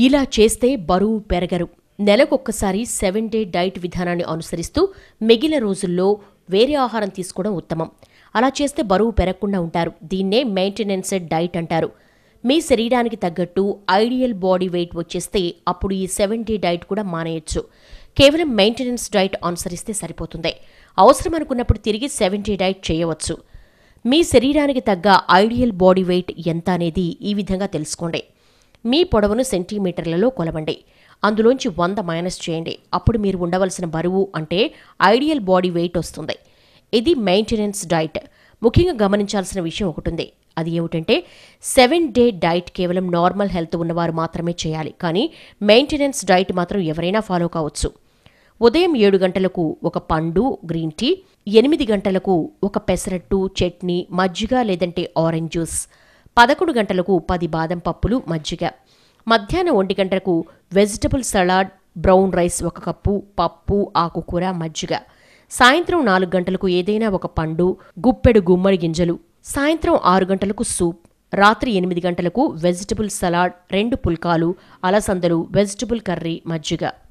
ఇలా చేస్తే బరువు పెరగరు నెలకొక్కసారి సెవెన్ డే డైట్ విధానాన్ని అనుసరిస్తూ మిగిలిన రోజుల్లో వేరే ఆహారం తీసుకోవడం ఉత్తమం అలా చేస్తే బరువు పెరగకుండా ఉంటారు దీన్నే మెయింటెనెన్సెడ్ డైట్ అంటారు మీ శరీరానికి తగ్గట్టు ఐడియల్ బాడీ వెయిట్ వచ్చేస్తే అప్పుడు ఈ సెవెన్ డే డైట్ కూడా మానేయొచ్చు కేవలం మెయింటెనెన్స్ డైట్ అనుసరిస్తే సరిపోతుంది అవసరం అనుకున్నప్పుడు తిరిగి సెవెన్ డే డైట్ చేయవచ్చు మీ శరీరానికి తగ్గ ఐడియల్ బాడీ వెయిట్ ఎంత అనేది ఈ విధంగా తెలుసుకోండి మీ పొడవును సెంటీమీటర్లలో కొలవండి అందులోంచి వంద మైనస్ చేయండి అప్పుడు మీరు ఉండవలసిన బరువు అంటే ఐడియల్ బాడీ వెయిట్ వస్తుంది ఇది మెయింటెనెన్స్ డైట్ ముఖ్యంగా గమనించాల్సిన విషయం ఒకటి ఉంది అది ఏమిటంటే సెవెన్ డే డైట్ కేవలం నార్మల్ హెల్త్ ఉన్నవారు మాత్రమే చేయాలి కానీ మెయింటెనెన్స్ డైట్ మాత్రం ఎవరైనా ఫాలో కావచ్చు ఉదయం ఏడు గంటలకు ఒక పండు గ్రీన్ టీ ఎనిమిది గంటలకు ఒక పెసరట్టు చట్నీ మజ్జిగ లేదంటే ఆరెంజ్ జ్యూస్ పదకొండు గంటలకు పది బాదం పప్పులు మజ్జిగ మధ్యాహ్నం ఒంటి గంటలకు వెజిటబుల్ సలాడ్ బ్రౌన్ రైస్ ఒక కప్పు పప్పు ఆకుకూర మజ్జిగ సాయంత్రం నాలుగు గంటలకు ఏదైనా ఒక పండు గుప్పెడు గుమ్మడి గింజలు సాయంత్రం ఆరు గంటలకు సూప్ రాత్రి ఎనిమిది గంటలకు వెజిటబుల్ సలాడ్ రెండు పుల్కాలు అలసందలు వెజిటబుల్ కర్రీ మజ్జిగ